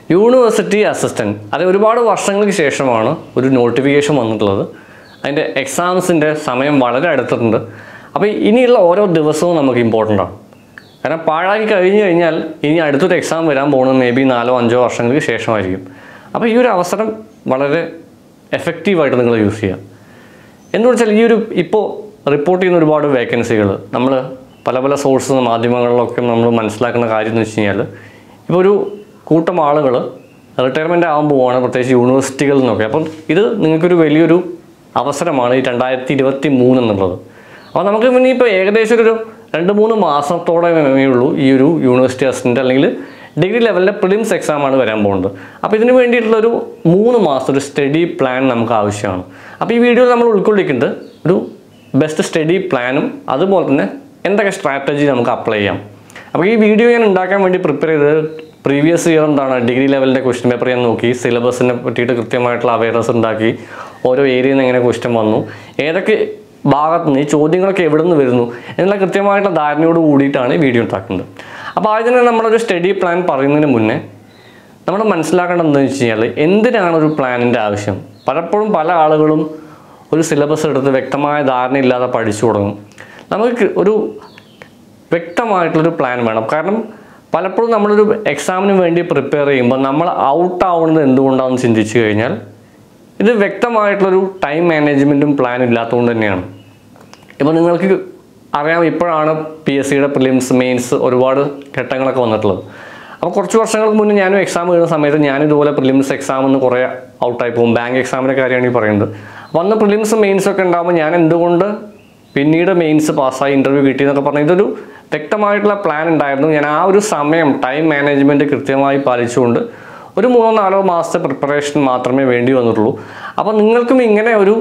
university assistant അത് ഒരുപാട് വർഷങ്ങൾക്ക് ശേഷമാണ് ഒരു നോട്ടിഫിക്കേഷൻ വന്നിട്ടുള്ളത് അതിൻ്റെ എക്സാംസിൻ്റെ സമയം വളരെ അടുത്തിട്ടുണ്ട് അപ്പോൾ ഇനിയുള്ള ഓരോ ദിവസവും നമുക്ക് ഇമ്പോർട്ടൻ്റ് ആണ് കാരണം പാഴാക്കി കഴിഞ്ഞു കഴിഞ്ഞാൽ ഇനി അടുത്തൊരു എക്സാം വരാൻ പോകുന്നത് മേ ബി നാലോ അഞ്ചോ വർഷങ്ങൾക്ക് ശേഷമായിരിക്കും അപ്പോൾ ഈ ഒരു അവസരം വളരെ എഫക്റ്റീവായിട്ട് നിങ്ങൾ യൂസ് ചെയ്യുക എന്ന് വെച്ചാൽ ഈ ഒരു ഇപ്പോൾ റിപ്പോർട്ട് ചെയ്യുന്ന ഒരുപാട് വേക്കൻസികൾ നമ്മൾ പല പല സോഴ്സ് മാധ്യമങ്ങളിലൊക്കെ നമ്മൾ മനസ്സിലാക്കുന്ന കാര്യം എന്ന് വെച്ച് കഴിഞ്ഞാൽ ഇപ്പോൾ ഒരു കൂട്ടം ആളുകൾ റിട്ടയർമെൻ്റ് ആകാൻ പോവുകയാണ് പ്രത്യേകിച്ച് യൂണിവേഴ്സിറ്റികളിൽ നിന്നൊക്കെ അപ്പം ഇത് നിങ്ങൾക്കൊരു വലിയൊരു അവസരമാണ് ഈ രണ്ടായിരത്തി ഇരുപത്തി മൂന്ന് എന്നുള്ളത് അപ്പോൾ നമുക്ക് പിന്നെ ഇപ്പോൾ ഏകദേശം ഒരു രണ്ട് മൂന്ന് മാസത്തോടെ ഉള്ളൂ ഈ ഒരു യൂണിവേഴ്സിറ്റി അസിസ്റ്റൻ്റ് അല്ലെങ്കിൽ ഡിഗ്രി ലെവലിലെ പ്രിലിംസ് എക്സാമാണ് വരാൻ പോകുന്നത് അപ്പോൾ ഇതിന് വേണ്ടിയിട്ടുള്ള ഒരു മൂന്ന് മാസം ഒരു സ്റ്റഡി പ്ലാൻ നമുക്ക് ആവശ്യമാണ് അപ്പോൾ ഈ വീഡിയോയിൽ നമ്മൾ ഉൾക്കൊള്ളിക്കുന്നത് ഒരു ബെസ്റ്റ് സ്റ്റഡി പ്ലാനും അതുപോലെ തന്നെ എന്തൊക്കെ സ്ട്രാറ്റജി നമുക്ക് അപ്ലൈ ചെയ്യാം അപ്പോൾ ഈ വീഡിയോ ഞാൻ ഉണ്ടാക്കാൻ വേണ്ടി പ്രിപ്പയർ ചെയ്തത് പ്രീവിയസ് ഇയർ എന്താണ് ഡിഗ്രി ലെവലിൻ്റെ ക്വസ്റ്റ്യൻ പേപ്പർ ഞാൻ നോക്കി സിലബസിനെ പറ്റിയിട്ട് കൃത്യമായിട്ടുള്ള അവയർനെസ് ഉണ്ടാക്കി ഓരോ ഏരിയയിൽ നിന്ന് എങ്ങനെ ക്വസ്റ്റ്യൻ വന്നു ഏതൊക്കെ ഭാഗത്തു നിന്ന് ഈ ചോദ്യങ്ങളൊക്കെ എവിടെ നിന്ന് വരുന്നു എന്നുള്ള കൃത്യമായിട്ടുള്ള ധാരണയോട് കൂടിയിട്ടാണ് ഈ വീഡിയോ ഉണ്ടാക്കുന്നത് അപ്പോൾ ആദ്യം തന്നെ നമ്മളൊരു സ്റ്റഡി പ്ലാൻ പറയുന്നതിന് മുന്നേ നമ്മൾ മനസ്സിലാക്കേണ്ടത് എന്താണെന്ന് വെച്ച് കഴിഞ്ഞാൽ എന്തിനാണ് ഒരു പ്ലാനിൻ്റെ ആവശ്യം പലപ്പോഴും പല ആളുകളും ഒരു സിലബസ് എടുത്ത് വ്യക്തമായ ധാരണയില്ലാതെ പഠിച്ചു തുടങ്ങും നമുക്ക് ഒരു വ്യക്തമായിട്ടുള്ളൊരു പ്ലാൻ വേണം കാരണം പലപ്പോഴും നമ്മളൊരു എക്സാമിന് വേണ്ടി പ്രിപ്പയർ ചെയ്യുമ്പോൾ നമ്മൾ ഔട്ട് ആവുന്നത് എന്തുകൊണ്ടാണെന്ന് ചിന്തിച്ചു കഴിഞ്ഞാൽ ഇത് വ്യക്തമായിട്ടുള്ളൊരു ടൈം മാനേജ്മെൻറ്റും പ്ലാനും ഇല്ലാത്തതുകൊണ്ട് തന്നെയാണ് ഇപ്പോൾ നിങ്ങൾക്ക് അറിയാം ഇപ്പോഴാണ് പി എസ് സിയുടെ പ്രിലിംസ് മെയിൻസ് ഒരുപാട് ഘട്ടങ്ങളൊക്കെ വന്നിട്ടുള്ളത് അപ്പോൾ കുറച്ച് വർഷങ്ങൾക്ക് മുന്നേ ഞാനും എക്സാം എഴുതുന്ന സമയത്ത് ഞാൻ ഇതുപോലെ പ്രിലിംസ് എക്സാം എന്ന് കുറേ ഔട്ടായി പോകും ബാങ്ക് എക്സാമിൻ്റെ കാര്യമാണ് ഈ പറയുന്നത് അപ്പോൾ അന്ന് പ്രിലിംസ് മെയിൻസ് ഒക്കെ ഉണ്ടാകുമ്പോൾ ഞാൻ എന്തുകൊണ്ട് പിന്നീട് മെയിൻസ് പാസ്സായി ഇൻ്റർവ്യൂ കിട്ടി എന്നൊക്കെ പറഞ്ഞാൽ ഇതൊരു വ്യക്തമായിട്ടുള്ള പ്ലാൻ ഉണ്ടായിരുന്നു ഞാൻ ആ ഒരു സമയം ടൈം മാനേജ്മെൻറ്റ് കൃത്യമായി പാലിച്ചുകൊണ്ട് ഒരു മൂന്നോ നാലോ മാസത്തെ പ്രിപ്പറേഷൻ മാത്രമേ വേണ്ടി വന്നിട്ടുള്ളൂ അപ്പോൾ നിങ്ങൾക്കും ഇങ്ങനെ ഒരു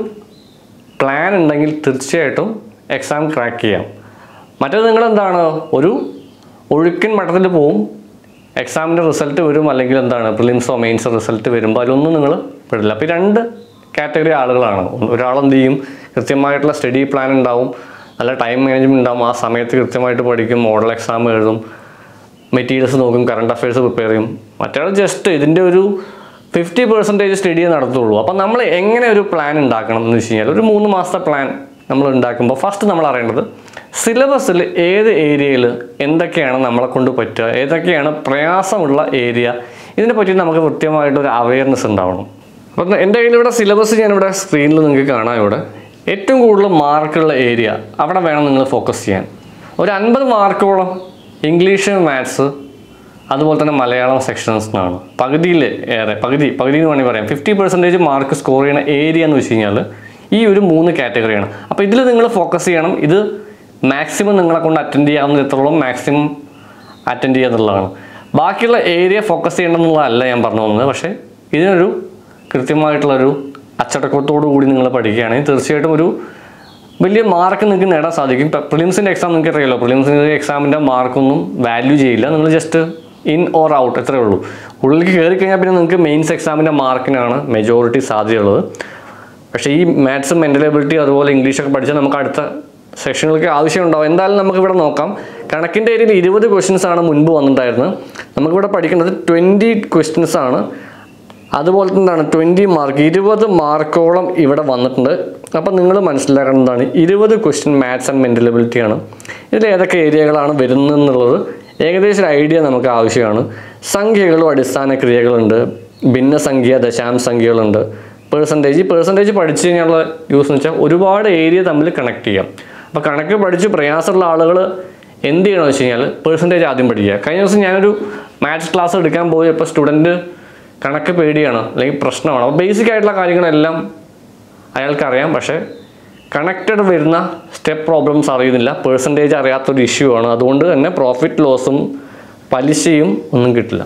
പ്ലാൻ ഉണ്ടെങ്കിൽ തീർച്ചയായിട്ടും എക്സാം ക്രാക്ക് ചെയ്യാം മറ്റേത് നിങ്ങൾ എന്താണ് ഒരു ഒഴുക്കിൻ മട്ടത്തിൽ പോവും എക്സാമിൻ്റെ റിസൾട്ട് വരും അല്ലെങ്കിൽ എന്താണ് പ്രിലിംസോ മെയിൻസോ റിസൾട്ട് വരുമ്പോൾ അതിലൊന്നും നിങ്ങൾ പെടില്ല അപ്പോൾ ഈ രണ്ട് കാറ്റഗറി ആളുകളാണ് ഒരാൾ എന്ത് ചെയ്യും കൃത്യമായിട്ടുള്ള സ്റ്റഡി പ്ലാൻ ഉണ്ടാവും നല്ല ടൈം മാനേജ്മെൻറ്റ് ഉണ്ടാവും ആ സമയത്ത് കൃത്യമായിട്ട് പഠിക്കും മോഡൽ എക്സാം എഴുതും മെറ്റീരിയൽസ് നോക്കും കറണ്ട് അഫയേഴ്സ് പ്രിപ്പയർ ചെയ്യും മറ്റേ ജസ്റ്റ് ഇതിൻ്റെ ഒരു ഫിഫ്റ്റി പെർസെൻറ്റേജ് സ്റ്റഡിയെ നടത്തുള്ളൂ അപ്പം നമ്മൾ എങ്ങനെ ഒരു പ്ലാൻ ഉണ്ടാക്കണം എന്ന് വെച്ച് കഴിഞ്ഞാൽ ഒരു മൂന്ന് മാസത്തെ പ്ലാൻ നമ്മൾ ഉണ്ടാക്കുമ്പോൾ ഫസ്റ്റ് നമ്മൾ അറിയേണ്ടത് സിലബസിൽ ഏത് ഏരിയയിൽ എന്തൊക്കെയാണ് നമ്മളെ കൊണ്ട് പറ്റുക ഏതൊക്കെയാണ് പ്രയാസമുള്ള ഏരിയ ഇതിനെ പറ്റി നമുക്ക് കൃത്യമായിട്ടൊരു അവയർനെസ് ഉണ്ടാവണം അപ്പം എൻ്റെ കയ്യിൽ ഇവിടെ സിലബസ് ഞാനിവിടെ സ്ക്രീനിൽ നിങ്ങൾക്ക് കാണാം ഇവിടെ ഏറ്റവും കൂടുതൽ മാർക്കുള്ള ഏരിയ അവിടെ വേണം നിങ്ങൾ ഫോക്കസ് ചെയ്യാൻ ഒരു അൻപത് മാർക്കോളം ഇംഗ്ലീഷ് മാത്സ് അതുപോലെ തന്നെ മലയാളം സെക്ഷൻസിനാണ് പകുതിയിൽ ഏറെ പകുതി പകുതി എന്ന് വേണമെങ്കിൽ പറയാം ഫിഫ്റ്റി പെർസെൻറ്റേജ് മാർക്ക് സ്കോർ ചെയ്യുന്ന ഏരിയ എന്ന് വെച്ച് കഴിഞ്ഞാൽ ഈ ഒരു മൂന്ന് കാറ്റഗറിയാണ് അപ്പോൾ ഇതിൽ നിങ്ങൾ ഫോക്കസ് ചെയ്യണം ഇത് മാക്സിമം നിങ്ങളെ കൊണ്ട് അറ്റൻഡ് ചെയ്യാവുന്നിടത്തോളം മാക്സിമം അറ്റൻഡ് ചെയ്യുക എന്നുള്ളതാണ് ബാക്കിയുള്ള ഏരിയ ഫോക്കസ് ചെയ്യണമെന്നുള്ളതല്ല ഞാൻ പറഞ്ഞു പോകുന്നത് പക്ഷേ ഇതിനൊരു കൃത്യമായിട്ടുള്ളൊരു അച്ചടക്കത്തോടു കൂടി നിങ്ങൾ പഠിക്കുകയാണെങ്കിൽ തീർച്ചയായിട്ടും ഒരു വലിയ മാർക്ക് നിങ്ങൾക്ക് നേടാൻ സാധിക്കും ഇപ്പം പ്രിലിംസിൻ്റെ എക്സാം നിങ്ങൾക്ക് അറിയാലോ പ്രിലിംസിൻ്റെ എക്സാമിൻ്റെ മാർക്കൊന്നും വാല്യൂ ചെയ്യില്ല നിങ്ങൾ ജസ്റ്റ് ഇൻ ഓർ ഔട്ട് എത്രയേ ഉള്ളൂ ഉള്ളിലേക്ക് കയറി കഴിഞ്ഞാൽ പിന്നെ നിങ്ങൾക്ക് മെയിൻസ് എക്സാമിൻ്റെ മാർക്കിനാണ് മെജോറിറ്റി സാധ്യതയുള്ളത് പക്ഷേ ഈ മാത്സും മെൻ്റൽ എബിലിറ്റി അതുപോലെ ഇംഗ്ലീഷൊക്കെ പഠിച്ചാൽ നമുക്ക് അടുത്ത സെക്ഷനുകൾക്ക് ആവശ്യമുണ്ടാവും എന്തായാലും നമുക്ക് ഇവിടെ നോക്കാം കണക്കിൻ്റെ ഏരിയയിൽ ഇരുപത് ക്വസ്റ്റ്യൻസ് ആണ് മുൻപ് വന്നിട്ടുണ്ടായിരുന്നത് നമുക്കിവിടെ പഠിക്കേണ്ടത് ട്വൻറ്റി ക്വസ്റ്റ്യൻസ് ആണ് അതുപോലെ തന്നെയാണ് ട്വൻറ്റി മാർക്ക് ഇരുപത് മാർക്കോളം ഇവിടെ വന്നിട്ടുണ്ട് അപ്പം നിങ്ങൾ മനസ്സിലാക്കേണ്ടതാണ് ഇരുപത് question maths and mental ability ആണ് ഇതിൽ ഏതൊക്കെ ഏരിയകളാണ് വരുന്നതെന്നുള്ളത് ഏകദേശം ഒരു ഐഡിയ നമുക്ക് ആവശ്യമാണ് സംഖ്യകളും അടിസ്ഥാന ക്രിയകളുണ്ട് ഭിന്നസംഖ്യ ദശാംശ സംഖ്യകളുണ്ട് പേഴ്സൻറ്റേജ് ഈ പേഴ്സൻറ്റേജ് പഠിച്ചു കഴിഞ്ഞുള്ള യൂസ് എന്ന് വെച്ചാൽ ഒരുപാട് ഏരിയ തമ്മിൽ കണക്ട് ചെയ്യാം അപ്പോൾ കണക്ക് പഠിച്ച് പ്രയാസമുള്ള ആളുകൾ എന്ത് ചെയ്യണമെന്ന് വെച്ച് കഴിഞ്ഞാൽ പേഴ്സൻറ്റേജ് ആദ്യം പഠിക്കുക കഴിഞ്ഞ ദിവസം ഞാനൊരു മാത്സ് ക്ലാസ് എടുക്കാൻ പോയി അപ്പോൾ സ്റ്റുഡൻറ്റ് കണക്ക് പേടിയാണ് അല്ലെങ്കിൽ പ്രശ്നമാണ് അപ്പോൾ ബേസിക് ആയിട്ടുള്ള കാര്യങ്ങളെല്ലാം അയാൾക്കറിയാം പക്ഷേ കണക്റ്റഡ് വരുന്ന സ്റ്റെപ്പ് പ്രോബ്ലംസ് അറിയുന്നില്ല പേഴ്സൻറ്റേജ് അറിയാത്തൊരു ഇഷ്യൂ ആണ് അതുകൊണ്ട് തന്നെ പ്രോഫിറ്റ് ലോസും പലിശയും ഒന്നും കിട്ടില്ല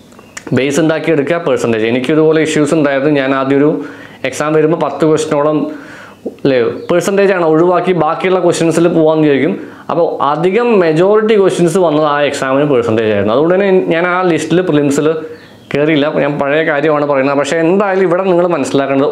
ബേസ് ഉണ്ടാക്കി എടുക്കുക പേഴ്സൻറ്റേജ് എനിക്ക് ഇതുപോലെ ഇഷ്യൂസ് ഉണ്ടായിരുന്നു ഞാൻ ആദ്യം ഒരു എക്സാം വരുമ്പോൾ പത്ത് ക്വസ്റ്റിനോളം അല്ലേ പേഴ്സൻറ്റേജ് ആണ് ഒഴിവാക്കി ബാക്കിയുള്ള ക്വസ്റ്റ്യൻസിൽ പോകാമെന്ന് വിചാരിക്കും അപ്പോൾ അധികം മെജോറിറ്റി ക്വസ്റ്റ്യൻസ് വന്നത് ആ എക്സാമിന് പേഴ്സൻറ്റേജ് ആയിരുന്നു അതുകൊണ്ട് തന്നെ ഞാൻ ആ ലിസ്റ്റിൽ പ്രിലിംസിൽ കയറിയില്ല ഞാൻ പഴയ കാര്യമാണ് പറയുന്നത് പക്ഷേ എന്തായാലും ഇവിടെ നിങ്ങൾ മനസ്സിലാക്കേണ്ടത്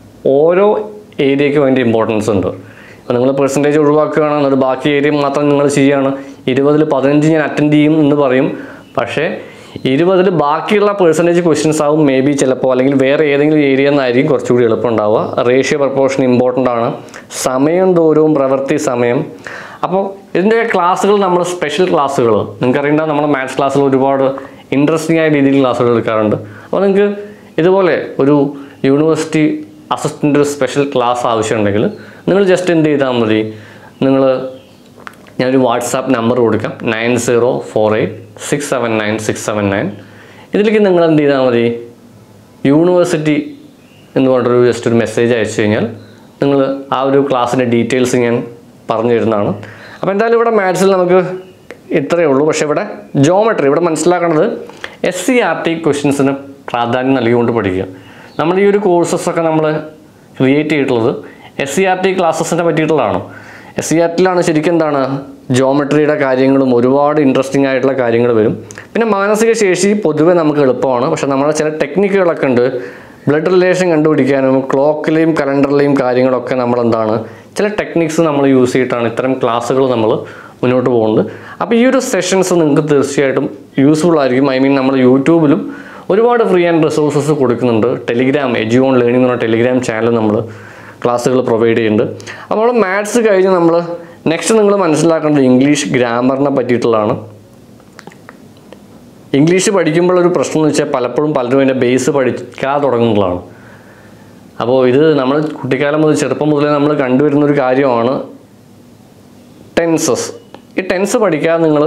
ഓരോ ഏരിയയ്ക്ക് വേണ്ടി ഇമ്പോർട്ടൻസ് ഉണ്ട് അപ്പോൾ നിങ്ങൾ പെർസെൻറ്റേജ് ഒഴിവാക്കുകയാണ് എന്നിട്ട് ബാക്കി ഏരിയ മാത്രം നിങ്ങൾ ചെയ്യുകയാണ് ഇരുപതിൽ പതിനഞ്ച് ഞാൻ അറ്റൻഡ് ചെയ്യും എന്ന് പറയും പക്ഷേ ഇരുപതിൽ ബാക്കിയുള്ള പേഴ്സൻറ്റേജ് ക്വസ്റ്റ്യൻസ് ആവും മേ ബി ചിലപ്പോൾ അല്ലെങ്കിൽ വേറെ ഏതെങ്കിലും ഏരിയ നിന്നായിരിക്കും കുറച്ചുകൂടി എളുപ്പം ഉണ്ടാവുക റേഷ്യോ പ്രപ്പോർഷൻ ഇമ്പോർട്ടൻ്റ് ആണ് സമയം തോറും പ്രവൃത്തി സമയം അപ്പോൾ ഇതിൻ്റെ ക്ലാസ്സുകൾ നമ്മൾ സ്പെഷ്യൽ ക്ലാസ്സുകൾ നിങ്ങൾക്ക് അറിയേണ്ട നമ്മുടെ മാത്സ് ക്ലാസ്സിൽ ഒരുപാട് ഇൻട്രസ്റ്റിംഗ് ആയ രീതിയിൽ ക്ലാസ്സുകൾ എടുക്കാറുണ്ട് അപ്പോൾ നിങ്ങൾക്ക് ഇതുപോലെ ഒരു യൂണിവേഴ്സിറ്റി അസിസ്റ്റൻ്റ് ഒരു സ്പെഷ്യൽ ക്ലാസ് ആവശ്യമുണ്ടെങ്കിൽ നിങ്ങൾ ജസ്റ്റ് എന്ത് ചെയ്താൽ മതി നിങ്ങൾ ഞാനൊരു വാട്സാപ്പ് നമ്പർ കൊടുക്കാം nine zero four eight six seven nine six seven nine ഇതിലേക്ക് നിങ്ങൾ എന്ത് ചെയ്താൽ മതി യൂണിവേഴ്സിറ്റി എന്ന് പറഞ്ഞൊരു ജസ്റ്റ് ഒരു മെസ്സേജ് അയച്ചു കഴിഞ്ഞാൽ നിങ്ങൾ ആ ഒരു ക്ലാസ്സിൻ്റെ ഡീറ്റെയിൽസ് ഞാൻ പറഞ്ഞു തരുന്നതാണ് അപ്പോൾ എന്തായാലും ഇവിടെ മാത്സിൽ നമുക്ക് ഇത്രയേ ഉള്ളൂ പക്ഷേ ഇവിടെ ജോമെട്രി ഇവിടെ മനസ്സിലാക്കേണ്ടത് എസ് സി ആർ ടി ക്വസ്റ്റ്യൻസിന് പ്രാധാന്യം നൽകിക്കൊണ്ട് പഠിക്കുക നമ്മൾ ഈ ഒരു കോഴ്സസ് ഒക്കെ നമ്മൾ ക്രിയേറ്റ് ചെയ്തിട്ടുള്ളത് എസ് സി ആർ ടി ക്ലാസ്സസിനെ പറ്റിയിട്ടുള്ളതാണ് എസ് സി ആർ ടിയിലാണ് ശരിക്കും എന്താണ് ജോമെട്രിയുടെ കാര്യങ്ങളും ഒരുപാട് ഇൻട്രസ്റ്റിംഗ് ആയിട്ടുള്ള കാര്യങ്ങൾ വരും പിന്നെ മാനസിക ശേഷി പൊതുവെ നമുക്ക് എളുപ്പമാണ് പക്ഷെ നമ്മുടെ ചില ടെക്നിക്കുകളൊക്കെ ഉണ്ട് ബ്ലഡ് റിലേഷൻ കണ്ടുപിടിക്കാനും ക്ലോക്കിലെയും കലണ്ടറിലെയും കാര്യങ്ങളൊക്കെ നമ്മൾ എന്താണ് ചില ടെക്നിക്സ് നമ്മൾ യൂസ് ചെയ്തിട്ടാണ് ഇത്തരം ക്ലാസ്സുകൾ നമ്മൾ മുന്നോട്ട് പോകുന്നത് അപ്പോൾ ഈ ഒരു സെഷൻസ് നിങ്ങൾക്ക് തീർച്ചയായിട്ടും യൂസ്ഫുൾ ആയിരിക്കും ഐ മീൻ നമ്മൾ യൂട്യൂബിലും ഒരുപാട് ഫ്രീ ആൻഡ് റിസോഴ്സസ് കൊടുക്കുന്നുണ്ട് ടെലിഗ്രാം എജു ഓൺ ലേണിംഗ് എന്ന് പറഞ്ഞ ടെലിഗ്രാം ചാനൽ നമ്മൾ ക്ലാസ്സുകൾ പ്രൊവൈഡ് ചെയ്യുന്നുണ്ട് അപ്പോൾ നമ്മൾ മാത്സ് കഴിഞ്ഞ് നമ്മൾ നെക്സ്റ്റ് നിങ്ങൾ മനസ്സിലാക്കേണ്ടത് ഇംഗ്ലീഷ് ഗ്രാമറിനെ പറ്റിയിട്ടുള്ളതാണ് ഇംഗ്ലീഷ് പഠിക്കുമ്പോൾ ഒരു പ്രശ്നം എന്ന് വെച്ചാൽ പലപ്പോഴും പലരും അതിൻ്റെ ബേസ് പഠിക്കാതെ തുടങ്ങുന്നതാണ് അപ്പോൾ ഇത് നമ്മൾ കുട്ടിക്കാലം മുതൽ ചെറുപ്പം മുതലേ നമ്മൾ കണ്ടുവരുന്ന ഒരു കാര്യമാണ് ടെൻസസ് ഈ ടെൻസ് പഠിക്കാതെ നിങ്ങൾ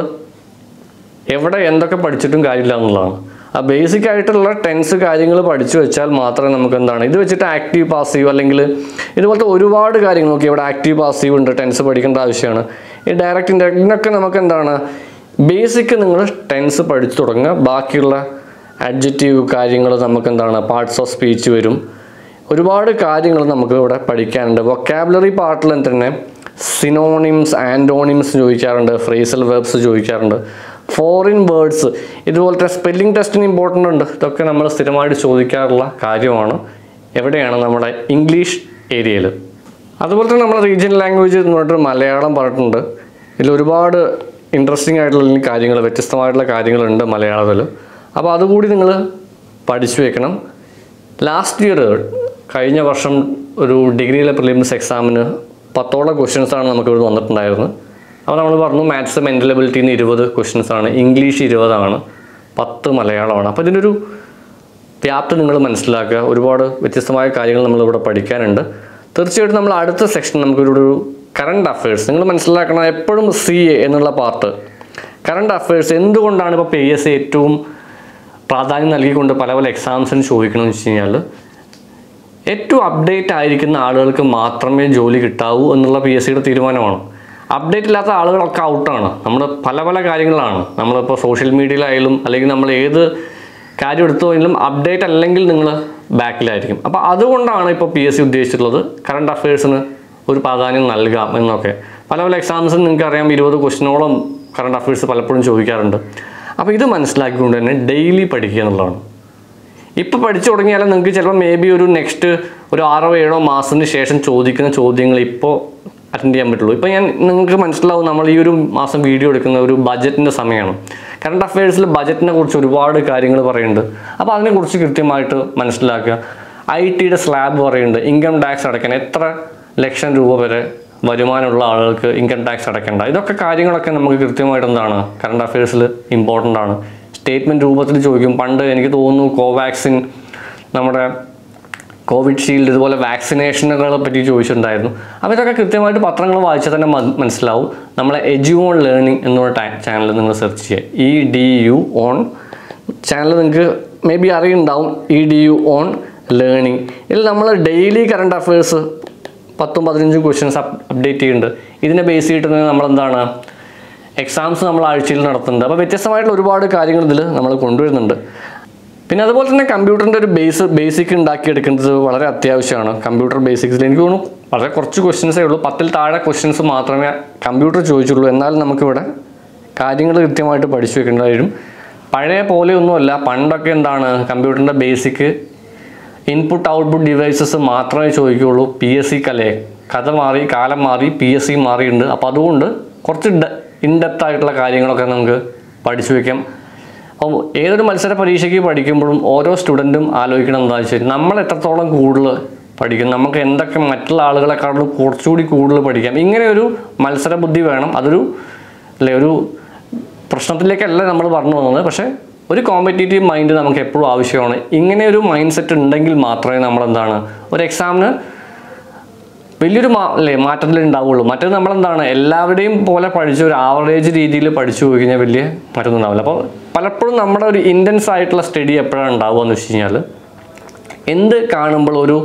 എവിടെ എന്തൊക്കെ പഠിച്ചിട്ടും കാര്യമില്ല എന്നുള്ളതാണ് ആ ബേസിക് ആയിട്ടുള്ള ടെൻസ് കാര്യങ്ങൾ പഠിച്ചു വെച്ചാൽ മാത്രമേ നമുക്ക് എന്താണ് ഇത് വെച്ചിട്ട് ആക്റ്റീവ് പാസീവ് അല്ലെങ്കിൽ ഇതുപോലത്തെ ഒരുപാട് കാര്യങ്ങൾ നോക്കി ഇവിടെ ആക്റ്റീവ് പാസീവ് ഉണ്ട് ടെൻസ് പഠിക്കേണ്ട ആവശ്യമാണ് ഈ ഡയറക്റ്റ് ഇൻഡയറക്റ്റ് ഇതിനൊക്കെ നമുക്ക് എന്താണ് ബേസിക് നിങ്ങൾ ടെൻസ് പഠിച്ചു തുടങ്ങുക ബാക്കിയുള്ള അഡ്ജക്റ്റീവ് കാര്യങ്ങൾ നമുക്ക് എന്താണ് പാർട്സ് ഓഫ് സ്പീച്ച് വരും ഒരുപാട് കാര്യങ്ങൾ നമുക്ക് ഇവിടെ പഠിക്കാനുണ്ട് വൊക്കാബുലറി പാർട്ടിൽ തന്നെ സിനോണിംസ് ആൻറ്റോണിംസ് ചോദിക്കാറുണ്ട് ഫ്രേസൽ വെർബ്സ് ചോദിക്കാറുണ്ട് ഫോറിൻ വേർഡ്സ് ഇതുപോലത്തെ സ്പെല്ലിംഗ് ടെസ്റ്റിന് ഇമ്പോർട്ടൻ്റ് ഉണ്ട് ഇതൊക്കെ നമ്മൾ സ്ഥിരമായിട്ട് ചോദിക്കാറുള്ള കാര്യമാണ് എവിടെയാണ് നമ്മുടെ ഇംഗ്ലീഷ് ഏരിയയിൽ അതുപോലെ തന്നെ നമ്മുടെ റീജിയൻ ലാംഗ്വേജ് എന്ന് പറഞ്ഞിട്ട് മലയാളം പറഞ്ഞിട്ടുണ്ട് ഇതിൽ ഒരുപാട് ഇൻട്രസ്റ്റിംഗ് ആയിട്ടുള്ള കാര്യങ്ങൾ വ്യത്യസ്തമായിട്ടുള്ള കാര്യങ്ങളുണ്ട് മലയാളത്തിൽ അപ്പോൾ അതുകൂടി നിങ്ങൾ പഠിച്ചു വെക്കണം ലാസ്റ്റ് ഇയർ കഴിഞ്ഞ വർഷം ഒരു ഡിഗ്രിയിലെ പ്രിലിംസ് എക്സാമിന് പത്തോളം ക്വസ്റ്റ്യൻസ് ആണ് നമുക്ക് ഇവിടെ വന്നിട്ടുണ്ടായിരുന്നത് അപ്പോൾ നമ്മൾ പറഞ്ഞു മാത്സ് മെൻ്റൽ എബിലിറ്റിന്ന് ഇരുപത് ക്വസ്റ്റ്യൻസ് ആണ് ഇംഗ്ലീഷ് ഇരുപതാണ് പത്ത് മലയാളമാണ് അപ്പോൾ ഇതിൻ്റെ ഒരു വ്യാപ്തി നിങ്ങൾ മനസ്സിലാക്കുക ഒരുപാട് വ്യത്യസ്തമായ കാര്യങ്ങൾ നമ്മളിവിടെ പഠിക്കാനുണ്ട് തീർച്ചയായിട്ടും നമ്മൾ അടുത്ത സെക്ഷൻ നമുക്കൊരു ഒരു കറണ്ട് അഫയേഴ്സ് നിങ്ങൾ മനസ്സിലാക്കണം എപ്പോഴും സി എ എന്നുള്ള പാർട്ട് കറണ്ട് അഫയേഴ്സ് എന്തുകൊണ്ടാണ് ഇപ്പോൾ പി എസ് ഏറ്റവും പ്രാധാന്യം നൽകിക്കൊണ്ട് പല പല എക്സാംസിന് ചോദിക്കണമെന്ന് വെച്ച് കഴിഞ്ഞാൽ ഏറ്റവും അപ്ഡേറ്റ് ആയിരിക്കുന്ന ആളുകൾക്ക് മാത്രമേ ജോലി കിട്ടാവൂ എന്നുള്ള പി എസ് സിയുടെ തീരുമാനമാണ് അപ്ഡേറ്റ് ഇല്ലാത്ത ആളുകളൊക്കെ ഔട്ടാണ് നമ്മൾ പല പല കാര്യങ്ങളാണ് നമ്മളിപ്പോൾ സോഷ്യൽ മീഡിയയിലായാലും അല്ലെങ്കിൽ നമ്മൾ ഏത് കാര്യം എടുത്തു കഴിഞ്ഞാലും അപ്ഡേറ്റ് അല്ലെങ്കിൽ നിങ്ങൾ ബാക്കിലായിരിക്കും അപ്പോൾ അതുകൊണ്ടാണ് ഇപ്പോൾ പി എസ് സി ഉദ്ദേശിച്ചിട്ടുള്ളത് കറണ്ട് അഫയേഴ്സിന് ഒരു പ്രാധാന്യം നൽകാം എന്നൊക്കെ പല പല എക്സാംസിന് നിങ്ങൾക്ക് അറിയാം ഇരുപത് ക്വസ്റ്റിനോളം കറണ്ട് അഫയേഴ്സ് പലപ്പോഴും ചോദിക്കാറുണ്ട് അപ്പോൾ ഇത് മനസ്സിലാക്കിക്കൊണ്ട് തന്നെ ഡെയിലി പഠിക്കുക എന്നുള്ളതാണ് ഇപ്പോൾ പഠിച്ചു തുടങ്ങിയാലും നിങ്ങൾക്ക് ചിലപ്പോൾ മേ ബി ഒരു നെക്സ്റ്റ് ഒരു ആറോ ഏഴോ മാസത്തിന് ശേഷം ചോദിക്കുന്ന ചോദ്യങ്ങൾ ഇപ്പോൾ അറ്റൻഡ് ചെയ്യാൻ പറ്റുള്ളൂ ഇപ്പോൾ ഞാൻ നിങ്ങൾക്ക് മനസ്സിലാവും നമ്മൾ ഈ ഒരു മാസം വീഡിയോ എടുക്കുന്ന ഒരു ബജറ്റിൻ്റെ സമയമാണ് കറണ്ട് അഫയേഴ്സിൽ ബജറ്റിനെ കുറിച്ച് ഒരുപാട് കാര്യങ്ങൾ പറയുന്നുണ്ട് അപ്പോൾ അതിനെക്കുറിച്ച് കൃത്യമായിട്ട് മനസ്സിലാക്കുക ഐ ടിയുടെ സ്ലാബ് പറയുന്നുണ്ട് ഇൻകം ടാക്സ് അടയ്ക്കാൻ എത്ര ലക്ഷം രൂപ വരെ വരുമാനമുള്ള ആളുകൾക്ക് ഇൻകം ടാക്സ് അടയ്ക്കേണ്ട ഇതൊക്കെ കാര്യങ്ങളൊക്കെ നമുക്ക് കൃത്യമായിട്ട് എന്താണ് കറണ്ട് അഫയേഴ്സിൽ ഇമ്പോർട്ടൻ്റ് ആണ് സ്റ്റേറ്റ്മെൻറ്റ് രൂപത്തിൽ ചോദിക്കും പണ്ട് എനിക്ക് തോന്നുന്നു കോവാക്സിൻ നമ്മുടെ കോവിഡ് ഷീൽഡ് ഇതുപോലെ വാക്സിനേഷനുകളെ പറ്റി ചോദിച്ചിട്ടുണ്ടായിരുന്നു അപ്പോൾ ഇതൊക്കെ കൃത്യമായിട്ട് പത്രങ്ങൾ വായിച്ചാൽ തന്നെ മ- മനസ്സിലാവും നമ്മളെ എജു ഓൺ ലേണിംഗ് എന്നുള്ള ചാനൽ നിങ്ങൾ സെർച്ച് ചെയ്യുക E D U on channel നിങ്ങൾക്ക് മേ ബി അറിയുന്നുണ്ടാവും E D U on learning ഇതിൽ നമ്മൾ ഡെയിലി കറണ്ട് അഫയേഴ്സ് പത്തും പതിനഞ്ചും ക്വസ്റ്റ്യൻസ് അപ്ഡേറ്റ് ചെയ്യുന്നുണ്ട് ഇതിനെ ബേസ് ചെയ്തിട്ട് നമ്മളെന്താണ് എക്സാംസ് നമ്മൾ ആഴ്ചയിൽ നടത്തുന്നുണ്ട് അപ്പോൾ വ്യത്യസ്തമായിട്ടുള്ള ഒരുപാട് കാര്യങ്ങൾ ഇതിൽ നമ്മൾ കൊണ്ടുവരുന്നുണ്ട് പിന്നെ അതുപോലെ തന്നെ കമ്പ്യൂട്ടറിൻ്റെ ഒരു ബേസ് ബേസിക് ഉണ്ടാക്കിയെടുക്കേണ്ടത് വളരെ അത്യാവശ്യമാണ് കമ്പ്യൂട്ടർ ബേസിക്സിൽ എനിക്ക് തോന്നുന്നു വളരെ കുറച്ച് ക്വസ്റ്റ്യൻസേ ഉള്ളൂ പത്തിൽ താഴെ ക്വസ്റ്റ്യൻസ് മാത്രമേ കമ്പ്യൂട്ടർ ചോദിച്ചുള്ളൂ എന്നാലും നമുക്കിവിടെ കാര്യങ്ങൾ കൃത്യമായിട്ട് പഠിച്ചു വെക്കേണ്ടി വരും പഴയ പോലെയൊന്നുമല്ല പണ്ടൊക്കെ എന്താണ് കമ്പ്യൂട്ടറിൻ്റെ ബേസിക് ഇൻപുട്ട് ഔട്ട്പുട്ട് ഡിവൈസസ് മാത്രമേ ചോദിക്കുകയുള്ളൂ പി എസ് സി കലയെ കഥ മാറി കാലം മാറി പി എസ് സി മാറിയിട്ടുണ്ട് അപ്പോൾ അതുകൊണ്ട് കുറച്ച് ഇൻഡെപ്ത് ആയിട്ടുള്ള കാര്യങ്ങളൊക്കെ നമുക്ക് പഠിച്ചു വയ്ക്കാം അപ്പം ഏതൊരു മത്സര പരീക്ഷയ്ക്ക് പഠിക്കുമ്പോഴും ഓരോ സ്റ്റുഡൻറ്റും ആലോചിക്കണം എന്താ വെച്ചാൽ നമ്മൾ എത്രത്തോളം കൂടുതൽ പഠിക്കും നമുക്ക് എന്തൊക്കെ മറ്റുള്ള ആളുകളെക്കാളും കുറച്ചുകൂടി കൂടുതൽ പഠിക്കാം ഇങ്ങനെ ഒരു മത്സര ബുദ്ധി വേണം അതൊരു അല്ലെ ഒരു പ്രശ്നത്തിലേക്കല്ല നമ്മൾ പറഞ്ഞു പോകുന്നത് പക്ഷേ ഒരു കോമ്പറ്റേറ്റീവ് മൈൻഡ് നമുക്ക് എപ്പോഴും ആവശ്യമാണ് ഇങ്ങനെ ഒരു മൈൻഡ് സെറ്റ് ഉണ്ടെങ്കിൽ മാത്രമേ നമ്മൾ എന്താണ് ഒരു എക്സാമിന് വലിയൊരു മാ അല്ലേ മാറ്റത്തിൽ ഉണ്ടാവുള്ളൂ മറ്റേത് നമ്മളെന്താണ് എല്ലാവരുടെയും പോലെ പഠിച്ച ഒരു ആവറേജ് രീതിയിൽ പഠിച്ചു പോയി കഴിഞ്ഞാൽ വലിയ മാറ്റമൊന്നും ഉണ്ടാവില്ല അപ്പോൾ പലപ്പോഴും നമ്മുടെ ഒരു ഇൻറ്റൻസ് ആയിട്ടുള്ള സ്റ്റഡി എപ്പോഴാണ് ഉണ്ടാവുക എന്ന് വെച്ച് കഴിഞ്ഞാൽ എന്ത് കാണുമ്പോൾ ഒരു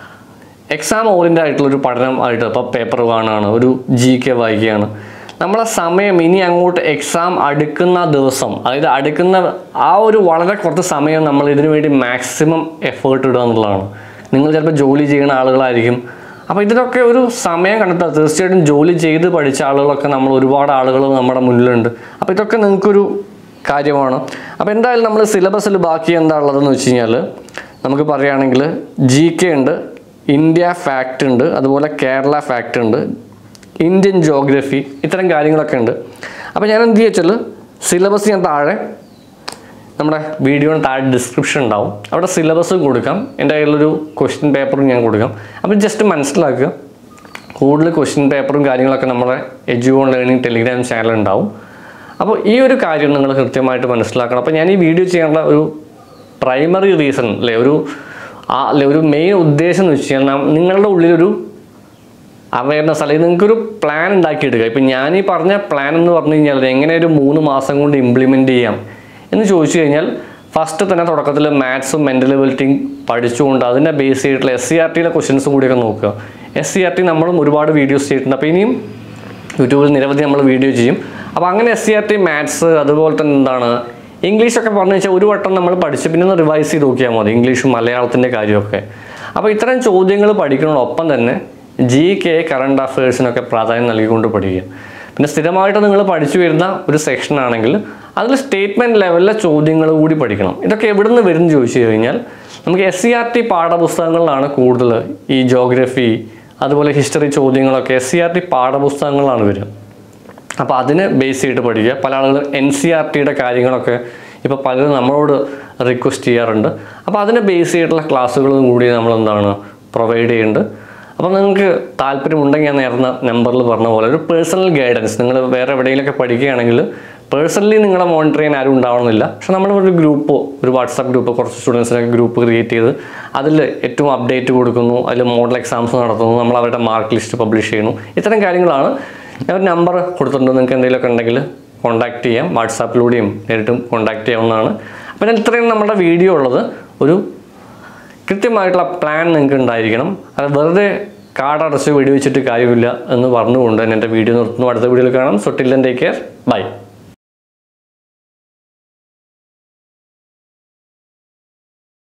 എക്സാം ഓറിയൻ്റ് ആയിട്ടുള്ള ഒരു പഠനം ആയിട്ട് ഇപ്പോൾ പേപ്പർ കാണുകയാണ് ഒരു ജി കെ വായിക്കുകയാണ് നമ്മളെ സമയം ഇനി അങ്ങോട്ട് എക്സാം അടുക്കുന്ന ദിവസം അതായത് അടുക്കുന്ന ആ ഒരു വളരെ കുറച്ച് സമയം നമ്മൾ ഇതിനു വേണ്ടി മാക്സിമം എഫേർട്ട് ഇടുക എന്നുള്ളതാണ് നിങ്ങൾ ചിലപ്പോൾ ജോലി ചെയ്യുന്ന ആളുകളായിരിക്കും അപ്പോൾ ഇതിനൊക്കെ ഒരു സമയം കണ്ടെത്തുക തീർച്ചയായിട്ടും ജോലി ചെയ്ത് പഠിച്ച ആളുകളൊക്കെ നമ്മൾ ഒരുപാട് ആളുകൾ നമ്മുടെ മുന്നിലുണ്ട് അപ്പോൾ ഇതൊക്കെ നിങ്ങൾക്കൊരു കാര്യമാണ് അപ്പോൾ എന്തായാലും നമ്മൾ സിലബസിൽ ബാക്കി എന്താ ഉള്ളതെന്ന് വെച്ച് കഴിഞ്ഞാൽ നമുക്ക് പറയുകയാണെങ്കിൽ ജി കെ ഉണ്ട് ഇന്ത്യ ഫാക്റ്റ് ഉണ്ട് അതുപോലെ കേരള ഫാക്റ്റ് ഉണ്ട് ഇന്ത്യൻ ജോഗ്രഫി ഇത്തരം കാര്യങ്ങളൊക്കെ ഉണ്ട് അപ്പോൾ ഞാൻ എന്ത് വെച്ചാൽ സിലബസ് ഞാൻ താഴെ നമ്മുടെ വീഡിയോയുടെ താഴെ ഡിസ്ക്രിപ്ഷൻ ഉണ്ടാവും അവിടെ സിലബസ് കൊടുക്കാം എൻ്റെ കയ്യിലൊരു ക്വസ്റ്റ്യൻ പേപ്പറും ഞാൻ കൊടുക്കാം അപ്പോൾ ജസ്റ്റ് മനസ്സിലാക്കുക കൂടുതൽ ക്വസ്റ്റ്യൻ പേപ്പറും കാര്യങ്ങളൊക്കെ നമ്മുടെ Edu On Learning Telegram channel ഉണ്ടാവും അപ്പോൾ ഈ ഒരു കാര്യം നിങ്ങൾ കൃത്യമായിട്ട് മനസ്സിലാക്കണം അപ്പോൾ ഞാൻ ഈ വീഡിയോ ചെയ്യാനുള്ള ഒരു പ്രൈമറി റീസൺ അല്ലെ ഒരു ആ അല്ലെ ഒരു മെയിൻ ഉദ്ദേശം എന്ന് വെച്ച് കഴിഞ്ഞാൽ നം- നിങ്ങളുടെ ഉള്ളിലൊരു അവയർനെസ് അല്ലെങ്കിൽ നിങ്ങൾക്കൊരു പ്ലാൻ ഉണ്ടാക്കിയെടുക്കുക ഇപ്പം ഞാൻ ഈ പറഞ്ഞ പ്ലാൻ എന്ന് പറഞ്ഞു കഴിഞ്ഞാൽ അത് എങ്ങനെ ഒരു മൂന്ന് മാസം കൊണ്ട് ഇംപ്ലിമെൻറ്റ് ചെയ്യാം എന്ന് ചോദിച്ചു കഴിഞ്ഞാൽ ഫസ്റ്റ് തന്നെ തുടക്കത്തിൽ മാത്സും മെൻ്റൽ എബിലിറ്റിയും പഠിച്ചുകൊണ്ട് അതിനെ ബേസ് ചെയ്തിട്ടുള്ള എസ് സി ആർ ടിയിലെ ക്വസ്റ്റ്യൻസും കൂടിയൊക്കെ നോക്കുക എസ് സി ആർ ടി നമ്മളും ഒരുപാട് വീഡിയോസ് ചെയ്തിട്ടുണ്ട് അപ്പോൾ ഇനിയും യൂട്യൂബിൽ നിരവധി നമ്മൾ വീഡിയോ ചെയ്യും അപ്പോൾ അങ്ങനെ S C R T maths അതുപോലെ തന്നെ എന്താണ് ഇംഗ്ലീഷൊക്കെ പറഞ്ഞു വെച്ചാൽ ഒരു വട്ടം നമ്മൾ പഠിച്ച് പിന്നെ ഒന്ന് റിവൈസ് ചെയ്ത് നോക്കിയാൽ മതി ഇംഗ്ലീഷും മലയാളത്തിൻ്റെ കാര്യമൊക്കെ അപ്പോൾ ഇത്തരം ചോദ്യങ്ങൾ പഠിക്കുന്നതോടൊപ്പം തന്നെ ജി കെ കറണ്ട് അഫയേഴ്സിനൊക്കെ പ്രാധാന്യം നൽകിക്കൊണ്ട് പഠിക്കുക പിന്നെ സ്ഥിരമായിട്ട് നിങ്ങൾ പഠിച്ചു വരുന്ന ഒരു സെക്ഷൻ ആണെങ്കിൽ അതിൽ സ്റ്റേറ്റ്മെൻറ്റ് ലെവലിലെ ചോദ്യങ്ങൾ കൂടി പഠിക്കണം ഇതൊക്കെ എവിടെ നിന്ന് വരും എന്ന് ചോദിച്ചു കഴിഞ്ഞാൽ നമുക്ക് എസ് സി ആർ ടി പാഠപുസ്തകങ്ങളിലാണ് കൂടുതൽ ഈ ജോഗ്രഫി അതുപോലെ ഹിസ്റ്ററി ചോദ്യങ്ങളൊക്കെ എസ് സി ആർ ടി പാഠപുസ്തകങ്ങളിലാണ് വരിക അപ്പോൾ അതിനെ ബേസ് ചെയ്തിട്ട് പഠിക്കുക പല ആളുകൾ എൻ സി ആർ ടിയുടെ കാര്യങ്ങളൊക്കെ ഇപ്പോൾ പലരും നമ്മളോട് റിക്വസ്റ്റ് ചെയ്യാറുണ്ട് അപ്പോൾ അതിനെ ബേസ് ചെയ്തിട്ടുള്ള ക്ലാസ്സുകളും കൂടി നമ്മൾ എന്താണ് പ്രൊവൈഡ് ചെയ്യുന്നുണ്ട് അപ്പോൾ നിങ്ങൾക്ക് താല്പര്യമുണ്ടെങ്കിൽ ഞാൻ നേരത്തെ നമ്പറിൽ പറഞ്ഞ പോലെ ഒരു പേഴ്സണൽ ഗൈഡൻസ് നിങ്ങൾ വേറെ എവിടെയെങ്കിലുമൊക്കെ പഠിക്കുകയാണെങ്കിൽ പേഴ്സണലി നിങ്ങളെ മോണിറ്റർ ചെയ്യാൻ ആരും ഉണ്ടാവണമെന്നില്ല പക്ഷെ നമ്മൾ ഒരു ഗ്രൂപ്പോ ഒരു വാട്സാപ്പ് ഗ്രൂപ്പ് കുറച്ച് സ്റ്റുഡൻസിനൊക്കെ ഗ്രൂപ്പ് ക്രിയേറ്റ് ചെയ്ത് അതിൽ ഏറ്റവും അപ്ഡേറ്റ് കൊടുക്കുന്നു അതിൽ മോഡൽ എക്സാംസ് നടത്തുന്നു നമ്മൾ അവരുടെ മാർക്ക് ലിസ്റ്റ് പബ്ലിഷ് ചെയ്യുന്നു ഇത്തരം കാര്യങ്ങളാണ് ഞാൻ ഒരു നമ്പർ കൊടുത്തിട്ടുണ്ട് നിങ്ങൾക്ക് എന്തെങ്കിലുമൊക്കെ ഉണ്ടെങ്കിൽ കോൺടാക്ട് ചെയ്യാം വാട്സാപ്പിലൂടെയും നേരിട്ടും കോൺടാക്ട് ചെയ്യാവുന്നതാണ് അപ്പോൾ ഞാൻ ഇത്രയും നമ്മുടെ വീഡിയോ ഉള്ളത് ഒരു കൃത്യമായിട്ടുള്ള പ്ലാൻ നിങ്ങൾക്ക് ഉണ്ടായിരിക്കണം അത് വെറുതെ കാടടച്ച് വെടിവെച്ചിട്ട് കാര്യമില്ല എന്ന് പറഞ്ഞുകൊണ്ട് തന്നെ എൻ്റെ വീഡിയോ നിർത്തുന്നു അടുത്ത വീഡിയോയിൽ കാണാം സൊട്ടില്ലൻ ടേക്ക് കെയർ ബൈ